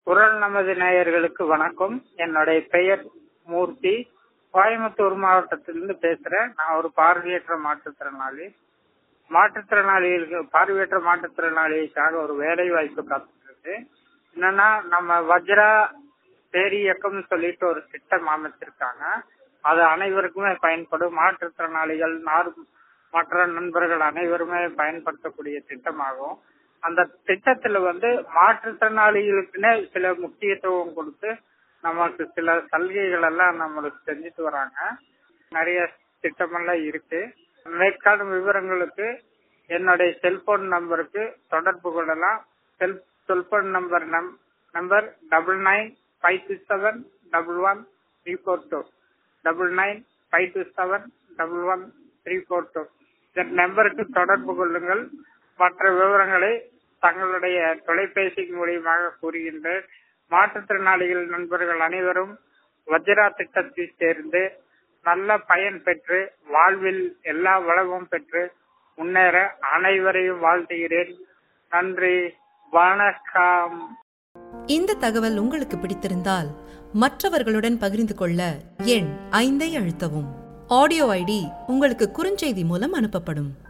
குரல் நமது நேயர்களுக்கு வணக்கம் என்னுடைய பெயர் மூர்த்தி கோயம்புத்தூர் மாவட்டத்திலிருந்து பேசுறேன் நான் ஒரு பார்வையற்ற மாற்றுத்திறனாளி மாற்றுத்திறனாளிகளுக்கு பார்வையற்ற மாற்றுத்திறனாளிகளுக்காக ஒரு வேலை வாய்ப்பு காத்துட்டு இருக்கு என்னன்னா நம்ம வஜ்ரா பேரி இயக்கம்னு சொல்லிட்டு ஒரு திட்டம் அமைச்சிருக்காங்க அது அனைவருக்குமே பயன்படும் மாற்றுத்திறனாளிகள் நார் மற்ற நண்பர்கள் அனைவருமே பயன்படுத்தக்கூடிய திட்டமாகும் அந்த திட்டத்துல வந்து மாற்றுத்திறனாளிகளுக்குன்னே சில முக்கியத்துவம் கொடுத்து நமக்கு சில சலுகைகள் எல்லாம் நம்மளுக்கு செஞ்சுட்டு வராங்க நிறைய திட்டமெல்லாம் இருக்கு மேற்காடும் விவரங்களுக்கு என்னுடைய செல்போன் நம்பருக்கு தொடர்பு கொள்ளலாம் cell cellphone number number double nine five six seven double one three four two double nine five two seven double one three four two இந்த நம்பருக்கு தொடர்பு கொள்ளுங்கள் மற்ற விவரங்களை தங்களுடைய தொலைபேசி மூலியமாக கூறுகின்றேன் மாற்றுத்திறனாளிகள் நண்பர்கள் அனைவரும் வஜ்ரா திட்டத்தில் சேர்ந்து நல்ல பயன் பெற்று வாழ்வில் எல்லா வளமும் பெற்று முன்னேற அனைவரையும் வாழ்த்துகிறேன் நன்றி வணக்கம் இந்த தகவல் உங்களுக்கு பிடித்திருந்தால் மற்றவர்களுடன் பகிர்ந்து கொள்ள எண் ஐந்தை அழுத்தவும் ஆடியோ ஐடி உங்களுக்கு குறுஞ்செய்தி மூலம் அனுப்பப்படும்